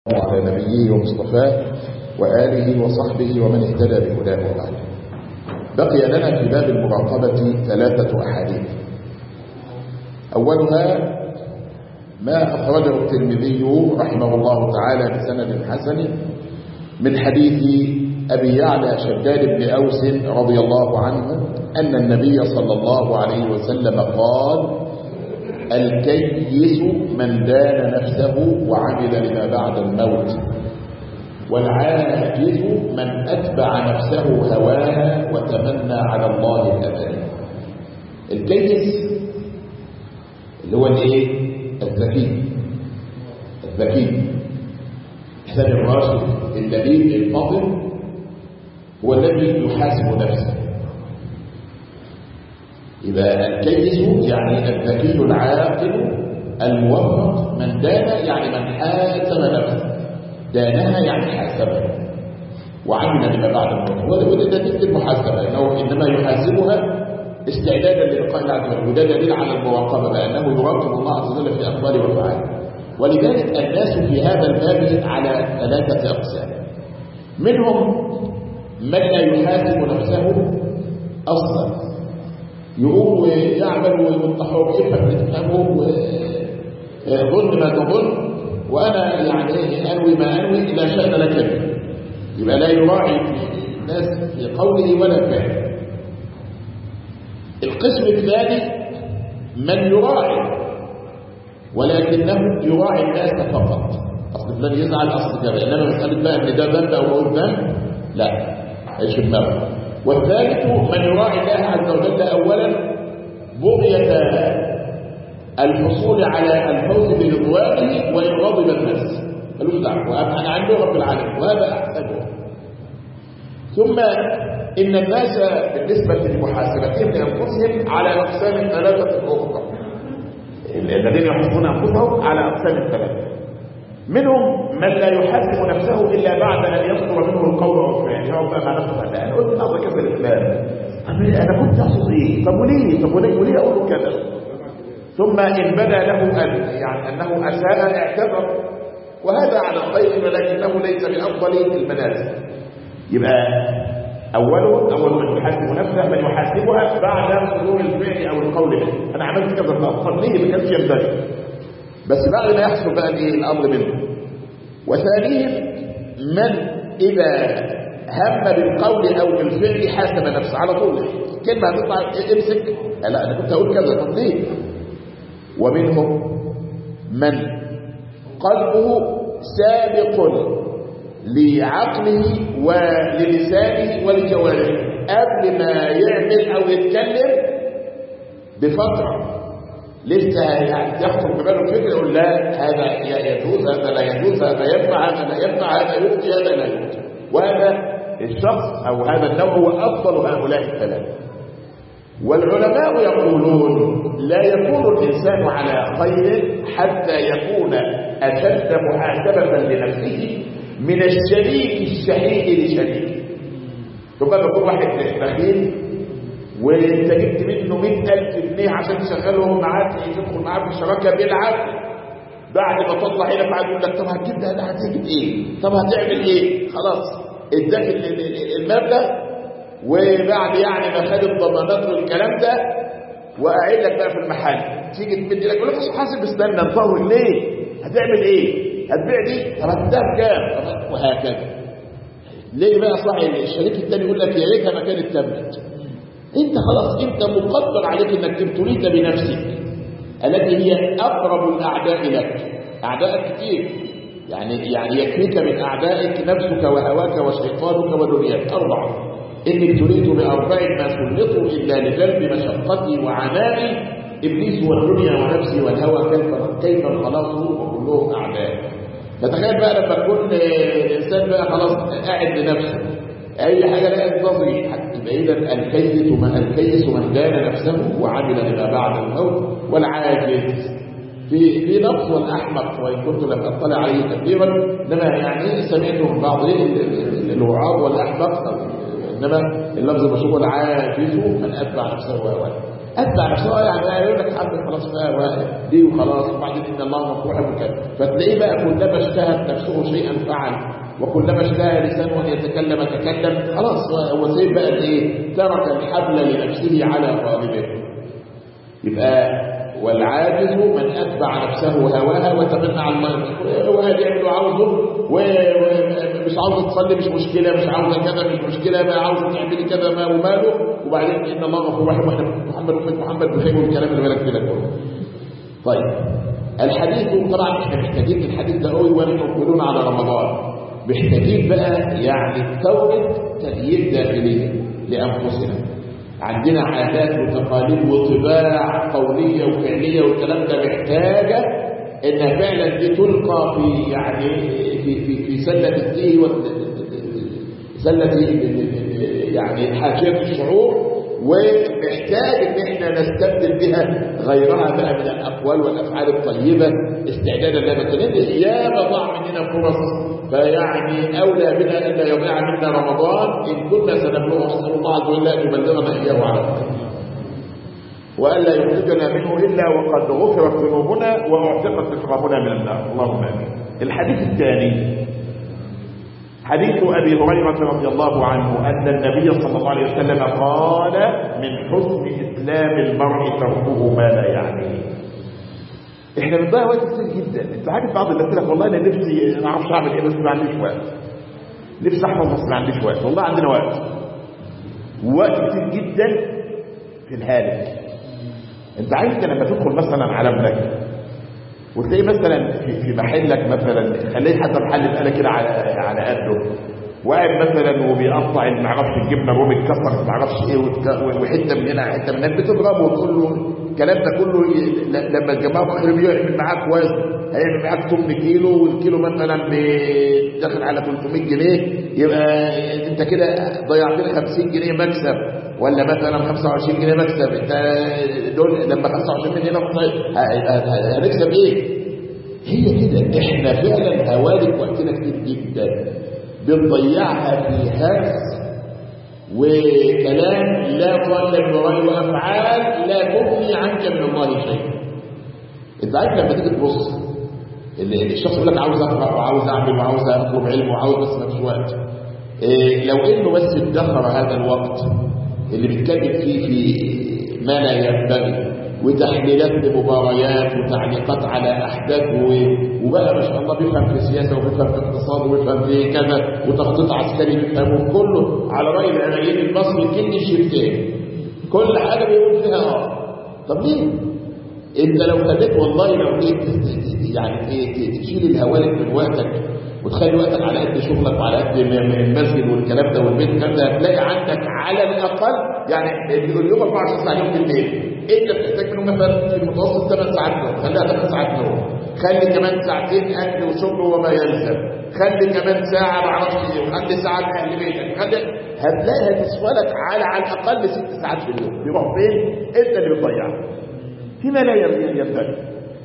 وعلى نبيه ومصطفاه وآله وصحبه ومن اهتدى بهداه وبعد بقي لنا في باب المراقبة ثلاثة أحاديث أولها ما أخرجه الترمذي رحمه الله تعالى بسند حسن من حديث أبي يعلى شداد بن أوس رضي الله عنه أن النبي صلى الله عليه وسلم قال الكيس من دان نفسه وعمل لما بعد الموت والعاجز من أتبع نفسه هواها وتمنى على الله الأبد الكيس اللي هو الايه الذكي الذكي حساب الراشد اللبيب الفاضل هو الذي يحاسب نفسه يبقى الكيس يعني الذكي العاقل الموفق من دان يعني من حاسب نفسه دانها يعني حاسبها وعمل لما بعد الموت وده ده تلك المحاسبه انه انما يحاسبها استعدادا للقاء الله عز وجل وده دليل على المراقبه بانه يراقب الله عز وجل في اقواله وافعاله ولذلك الناس في هذا الباب على ثلاثه اقسام منهم من لا يحاسب نفسه اصلا يقوم ويعمل ويفتح ويفهم يفهمه ظن ما تظن وانا يعني انوي ما انوي لا شان لك به يبقى لا يراعي الناس في قوله ولا فعله القسم الثاني من يراعي ولكنه يراعي الناس فقط اصل فلان يزعل اصل كذا انما مساله بقى ان ده ذنب او هو ذنب لا ايش دماغه والثالث من يراعي الله عز وجل اولا بغيه الحصول على الفوز برضوانه وان غضب الناس ملوش دعوه انا عندي رب العالمين وهذا احسنه ثم ان الناس بالنسبه لمحاسبتهم لانفسهم على اقسام ثلاثه اخرى الذين يحاسبون انفسهم على اقسام ثلاثه منهم من لا يحاسب نفسه الا بعد ان يصدر منه القول والفعل يقعد بقى مع نفسه انا قلت قصد كذا الاسلام انا كنت اقصد ايه طب وليه طب وليه وليه اقول له كذا ثم ان بدا له ان يعني انه اساء اعتذر وهذا على الخير ولكنه ليس بافضل المنازل يبقى اوله اول من يحاسب نفسه من يحاسبها بعد صدور الفعل او القول به انا عملت كذا طب ليه ما كانش ينبغي بس بعد ما يحصل بقى الايه الامر منه وثانيهم من اذا هم بالقول او بالفعل حاسب نفسه على طول كلمه هتطلع امسك لا انا كنت اقول كذا طب ليه ومنهم من قلبه سابق لعقله وللسانه ولجوارحه قبل ما يعمل او يتكلم بفتره لسه يعني يخطر في باله الفكر يقول لا هذا يجوز هذا لا يجوز هذا ينفع هذا لا ينفع هذا يؤتي هذا لا يؤتي وهذا الشخص او هذا النوع هو افضل هؤلاء الثلاثه والعلماء يقولون لا يكون الانسان على خير حتى يكون اشد محاسبه لنفسه من الشريك الشحيح لشريكه ثم يكون واحد بخيل وانت جبت منه 100000 جنيه عشان تشغلهم معاك تدخل معاه في الشراكه بالعافيه بعد ما تطلع هنا بعد يقول لك طب هتجيب ده هتجيب ايه؟ طب هتعمل ايه؟ خلاص اداك المبلغ وبعد يعني ما خد الضمانات والكلام ده وقاعد لك بقى في المحل تيجي تمد لك يقول لك حاسب استنى نطول ليه؟ هتعمل ايه؟ هتبيع دي؟ طب هتديها بكام؟ طب وهكذا ليه بقى صاحب الشريك الثاني يقول لك يا ريتها ما كانت تمت انت خلاص انت مقدر عليك انك تبتليت بنفسك التي هي اقرب الاعداء لك اعدائك كتير يعني يعني يكفيك من اعدائك نفسك وهواك وشيطانك ودنياك اربعه اني ابتليت باربع ما سلطوا الا لجلب مشقتي وعنائي ابليس والدنيا ونفسي والهوى كيف كيف الخلاص وكلهم اعداء فتخيل بقى لما تكون الانسان بقى خلاص قاعد لنفسه اي حاجه لا ينتظر يبقى اذا الكيس من الكيس من دان نفسه وعمل لما بعد الموت والعاجز في في لفظ والاحمق وان كنت لم اطلع عليه كثيرا انما يعني سمعته من بعض الوعاظ والاحمق انما اللفظ المشهور العاجز من اتبع نفسه هواه اتبع نفسه يعني يقول لك حد خلاص بقى دي وخلاص وبعدين ان الله مفتوح وكذا فتلاقيه بقى كلما اشتهت نفسه شيئا فعل وكلما اشتهى لسانه ان يتكلم تكلم خلاص هو زي بقى ايه ترك الحبل لنفسه على طالبه يبقى والعاجز من اتبع نفسه هواها وتمنى على الله هو قاعد يعمل اللي عاوزه ومش عاوز تصلي مش مشكله مش عاوز كذا مش مشكله ما عاوز تعملي كذا ما وماله وبعدين ان الله غفور رحيم واحنا محمد وفق محمد بخير والكلام اللي بالك كده كله طيب الحديث طبعا احنا محتاجين الحديث ده قوي ونحن مقبلون على رمضان محتاجين بقى يعني ثوره تغيير داخليه لانفسنا عندنا عادات وتقاليد وطباع قوليه وفعليه والكلام ده محتاجه انها فعلا دي تلقى في يعني في في في سله الدين سله يعني حاشيه الشعور ومحتاج ان احنا نستبدل بها غيرها بقى من الاقوال والافعال الطيبه استعدادا لما تنزل يا ضاع مننا فرص فيعني اولى بنا ان لا يضيع منا رمضان ان كنا سنبلغه نسال الله عز وجل ان يبلغنا اياه على خير والا يخرجنا منه الا وقد غفرت ذنوبنا واعتقت اكرامنا من النار اللهم امين الحديث الثاني حديث ابي هريره رضي الله عنه ان النبي صلى الله عليه وسلم قال من حسن اسلام المرء تركه ما لا يعنيه احنا بنضيع وقت كتير جدا انت عارف بعض الناس لك والله انا نفسي ما اعرفش اعمل ايه بس ما عنديش وقت نفسي احفظ بس ما عنديش وقت والله عندنا وقت وقت كتير جدا في الهالك انت عارف لما تدخل مثلا على ابنك وتلاقي مثلا في, في محلك مثلا خليه حتى محل بقاله كده على على قده وقاعد مثلا وبيقطع ما اعرفش الجبنه الرومي اتكسر ما اعرفش ايه وحته من هنا حته من هنا بتضربه وتقول له الكلام ده كله لما الجماعه الاخر يعمل معاك وزن هيعمل معاك 8 كيلو والكيلو مثلا داخل على 300 جنيه يبقى انت كده ضيعت لي 50 جنيه مكسب ولا مثلا 25 جنيه مكسب انت دول لما 25 جنيه هنكسب ايه؟ هي كده احنا فعلا هوالك وقتنا كتير جدا بنضيعها في هرس وكلام لا طال من وراء وافعال لا تغني عنك من الله شيئا انت عارف لما تيجي تبص الشخص يقول لك عاوز اقرا وعاوز اعمل وعاوز اطلب علم وعاوز بس ما فيش وقت إيه لو انه بس ادخر هذا الوقت اللي بيتكلم فيه في ما لا ينبغي وتحليلات لمباريات وتعليقات على احداث وبقى ما شاء الله بيفهم في السياسه وبيفهم في الاقتصاد وبيفهم في كذا وتخطيط عسكري بيفهمه كله على راي الامريكي المصري كل الشفتين كل حاجه بيقول فيها اه طب ليه؟ انت لو خليت والله لو جيت يعني ايه تشيل الهوالك من وقتك وتخلي وقتك على قد شغلك وعلى قد المسجد والكلام ده والبيت الكلام ده هتلاقي عندك على الاقل يعني اليوم 24 ساعه يوم بالليل انت بتحتاج منهم مثلا في المتوسط 8 ساعات نوم خليها 8 ساعات نوم خلي كمان ساعتين اكل وشرب وما يلزم خلي كمان ساعه ما اعرفش ايه وخلي ساعه لاهل بيتك خلي هتلاقيها تصفى لك على على الاقل ست ساعات في اليوم يروح فين؟ انت اللي بتضيعها فيما لا ينبغي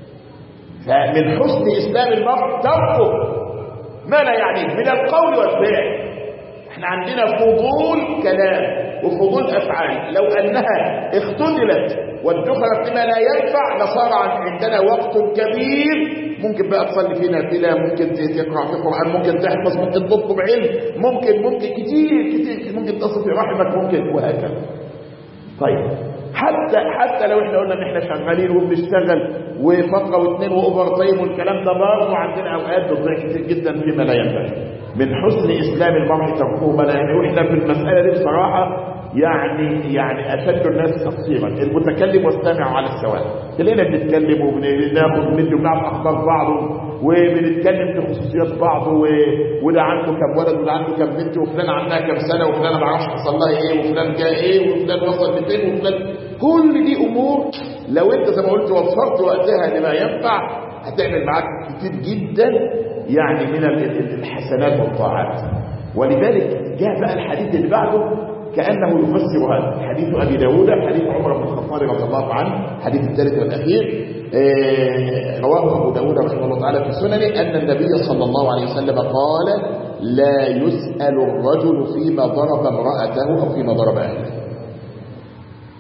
فمن حسن اسلام المرء تركه ما لا يعنيه من القول والفعل احنا عندنا فضول كلام وفضول افعال لو انها اختزلت وادخرت لما لا ينفع لصار عندنا وقت كبير ممكن بقى تصلي فيه نافله ممكن تقرا في قران ممكن تحفظ ممكن تطلب علم ممكن ممكن كتير كتير ممكن تصل في رحمك ممكن وهكذا طيب حتى حتى لو احنا قلنا ان احنا شغالين وبنشتغل وفتره واثنين واوفر تايم والكلام ده برضه عندنا اوقات بتضيع كتير جدا فيما لا ينبغي من حسن اسلام المرء تركه ما لا ينبغي واحنا في المساله دي بصراحه يعني يعني اشد الناس تقصيرا المتكلم والسامع على السواء تلاقينا بنتكلم وبناخد وندي وبنعرف اخبار بعض وبنتكلم في خصوصيات بعض و... وده عنده كم ولد وده عنده كم بنت وفلان عندها كم سنه وفلان ما اعرفش حصل لها ايه وفلان جاء ايه وفلان وصل لفين وفلان كل دي امور لو انت زي ما قلت وفرت وقتها لما ينفع هتعمل معاك كتير جدا يعني من الحسنات والطاعات ولذلك جاء بقى الحديث اللي بعده كأنه يفسر هذا حديث أبي داود حديث عمر بن الخطاب رضي الله عنه الحديث الثالث والأخير آه رواه أبو داود رحمه الله تعالى في سننه أن النبي صلى الله عليه وسلم قال لا يسأل الرجل فيما ضرب امرأته أو فيما ضرب أهله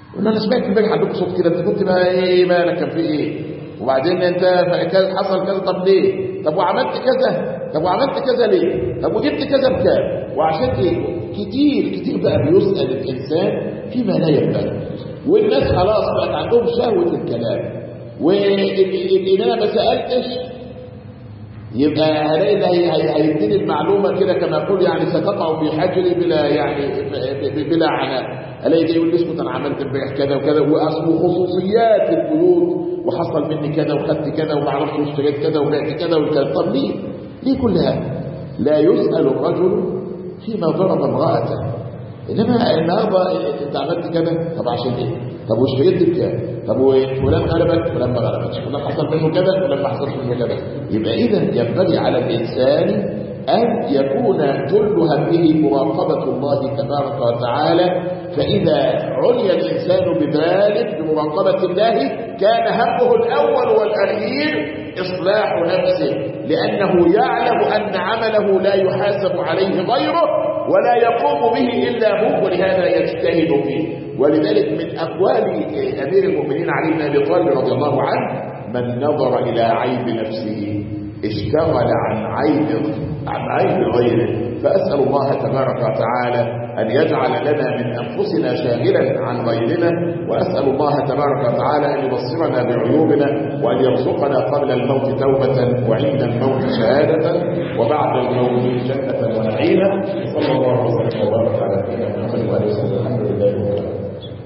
قلنا انا سمعت امبارح عندكم صوت كده انت كنت بقى ايه مالك كان في ايه وبعدين انت حصل كذا طب ليه طب وعملت كذا طب وعملت كذا ليه طب وجبت كذا بكام وعشان ايه كتير كتير بقى بيسال الانسان فيما لا ينبغي والناس خلاص بقت عندهم شهوه الكلام وان انا ما سالتش يبقى هلاقي ده هيديني المعلومه كده كما يقول يعني ستقع في حجري بلا يعني بلا عناء الاقي ده يقول لي اسكت انا عملت امبارح كذا وكذا واصل خصوصيات البيوت وحصل مني كذا وخدت كذا وما اعرفش واشتريت كذا وبعت كذا والكلام طب ليه؟ ليه كل هذا؟ لا يسال الرجل فيما ضرب امراته انما النهارده انت عملت كذا طب عشان ايه؟ طب واشتريت بكام؟ طب وفلان غلبك فلان ما غلبكش فلان حصل منه كذا فلان ما حصلش منه كذا يبقى اذا ينبغي على الانسان أن يكون كل همه مراقبة الله تبارك وتعالى فإذا عني الإنسان بذلك بمراقبة الله كان همه الأول والأخير إصلاح نفسه لأنه يعلم أن عمله لا يحاسب عليه غيره ولا يقوم به إلا هو ولهذا يجتهد فيه ولذلك من أقوال أمير المؤمنين علي بن أبي طالب رضي الله عنه من نظر إلى عيب نفسه اشتغل عن عيب عن عيب غيره فأسأل الله تبارك وتعالى أن يجعل لنا من أنفسنا شاغلا عن غيرنا وأسأل الله تبارك وتعالى أن يبصرنا بعيوبنا وأن يرزقنا قبل الموت توبة وعند الموت شهادة وبعد الموت جنة ونعيما صلى الله وسلم وبارك على سيدنا محمد وآله وسلم